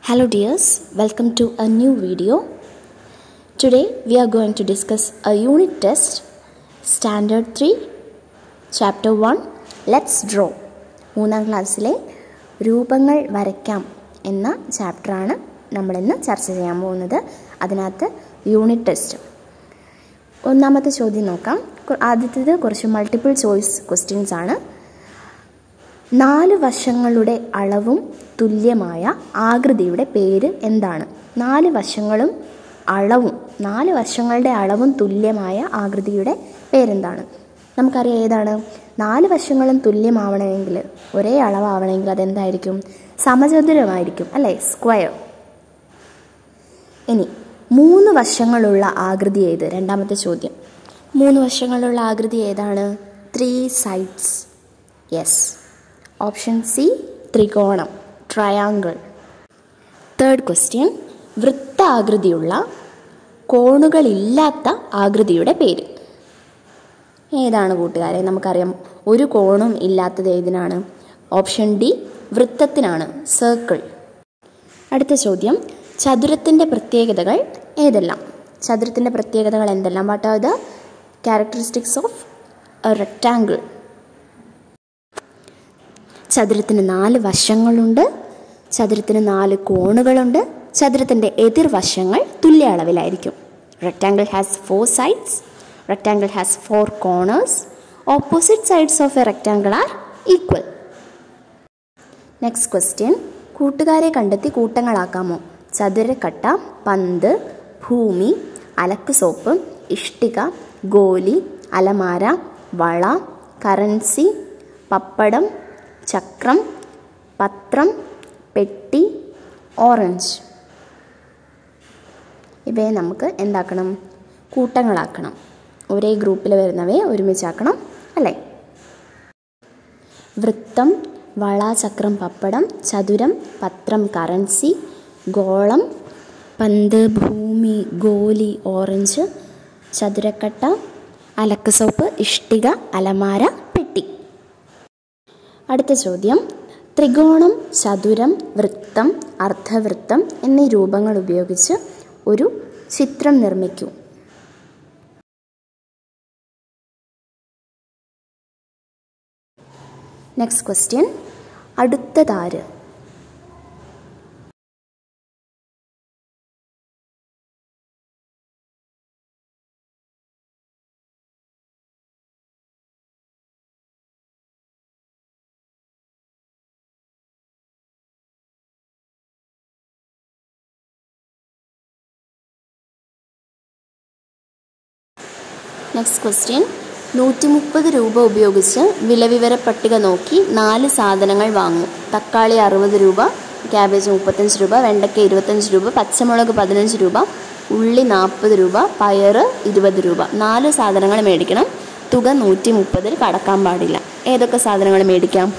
Hello dears, welcome to a new video. Today we are going to discuss a unit test, Standard 3, Chapter 1, Let's Draw. മൂന്നാം ക്ലാസ്സിലെ രൂപങ്ങൾ വരയ്ക്കാം എന്ന ചാപ്റ്ററാണ് നമ്മളിന്ന് ചർച്ച ചെയ്യാൻ പോകുന്നത് അതിനകത്ത് യൂണിറ്റ് ടെസ്റ്റ് ഒന്നാമത്തെ ചോദ്യം നോക്കാം കു- ആദ്യത്തേത് കുറച്ച് മൾട്ടിപ്പിൾ ചോയ്സ് ക്വസ്റ്റ്യൻസ് ആണ് നാല് വശങ്ങളുടെ അളവും തുല്യമായ ആകൃതിയുടെ പേര് എന്താണ് നാല് വശങ്ങളും അളവും നാല് വശങ്ങളുടെ അളവും തുല്യമായ ആകൃതിയുടെ പേരെന്താണ് നമുക്കറിയാം ഏതാണ് നാല് വശങ്ങളും തുല്യമാവണമെങ്കിൽ ഒരേ അളവാവണമെങ്കിൽ അതെന്തായിരിക്കും സമചതുരമായിരിക്കും അല്ലേ സ്ക്വയർ ഇനി മൂന്ന് വശങ്ങളുള്ള ആകൃതി ഏത് രണ്ടാമത്തെ ചോദ്യം മൂന്ന് വശങ്ങളുള്ള ആകൃതി ഏതാണ് three sides yes option C ത്രികോണം ട്രയാങ്കിൾ തേർഡ് ക്വസ്റ്റ്യൻ വൃത്താകൃതിയുള്ള കോണുകളില്ലാത്ത ആകൃതിയുടെ പേര് ഏതാണ് കൂട്ടുകാരെ നമുക്കറിയാം ഒരു കോണും ഇല്ലാത്തത് ഏതിനാണ് ഓപ്ഷൻ ഡി വൃത്തത്തിനാണ് സർക്കിൾ അടുത്ത ചോദ്യം ചതുരത്തിൻ്റെ പ്രത്യേകതകൾ ഏതെല്ലാം ചതുരത്തിൻ്റെ പ്രത്യേകതകൾ എന്തെല്ലാം what are the characteristics of a rectangle ചതുരത്തിന് നാല് വശങ്ങളുണ്ട് ചതുരത്തിന് നാല് കോണുകളുണ്ട് ചതുരത്തിൻ്റെ എതിർവശങ്ങൾ തുല്യ അളവിലായിരിക്കും rectangle has four sides rectangle has four corners opposite sides of a rectangle are equal next question കൂട്ടുകാരെ കണ്ടെത്തി കൂട്ടങ്ങളാക്കാമോ ചതുരക്കട്ട പന്ത് ഭൂമി അലക്ക് സോപ്പ് ഇഷ്ടിക ഗോലി അലമാര വള കറൻസി പപ്പടം ചക്രം പത്രം പെട്ടി ഓറഞ്ച് ഇവയെ നമുക്ക് എന്താക്കണം കൂട്ടങ്ങളാക്കണം ഒരേ ഗ്രൂപ്പിൽ വരുന്നവയെ ഒരുമിച്ചാക്കണം അല്ലേ വൃത്തം വള ചക്രം പപ്പടം ചതുരം പത്രം കറൻസി ഗോളം പന്ത് ഭൂമി ഗോലി ഓറഞ്ച് ചതുരക്കട്ട അലക്ക് സോപ്പ് ഇഷ്ടിക അലമാര പെട്ടി അടുത്ത ചോദ്യം ത്രികോണം ചതുരം വൃത്തം അർദ്ധവൃത്തം എന്നീ രൂപങ്ങൾ ഉപയോഗിച്ച് ഒരു ചിത്രം നിർമ്മിക്കൂ നെക്സ്റ്റ് ക്വസ്റ്റ്യൻ അടുത്തതാര് നെക്സ്റ്റ് ക്വസ്റ്റ്യൻ നൂറ്റി മുപ്പത് രൂപ ഉപയോഗിച്ച് വിലവിവര പട്ടിക നോക്കി നാല് സാധനങ്ങൾ വാങ്ങൂ തക്കാളി അറുപത് രൂപ ക്യാബേജ് മുപ്പത്തഞ്ച് രൂപ വെണ്ടയ്ക്ക ഇരുപത്തഞ്ച് രൂപ പച്ചമുളക് പതിനഞ്ച് രൂപ ഉള്ളി നാൽപ്പത് രൂപ പയറ് ഇരുപത് രൂപ നാല് സാധനങ്ങൾ മേടിക്കണം തുക നൂറ്റി മുപ്പതിൽ കടക്കാൻ പാടില്ല ഏതൊക്കെ സാധനങ്ങൾ മേടിക്കാം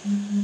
Mm-hmm.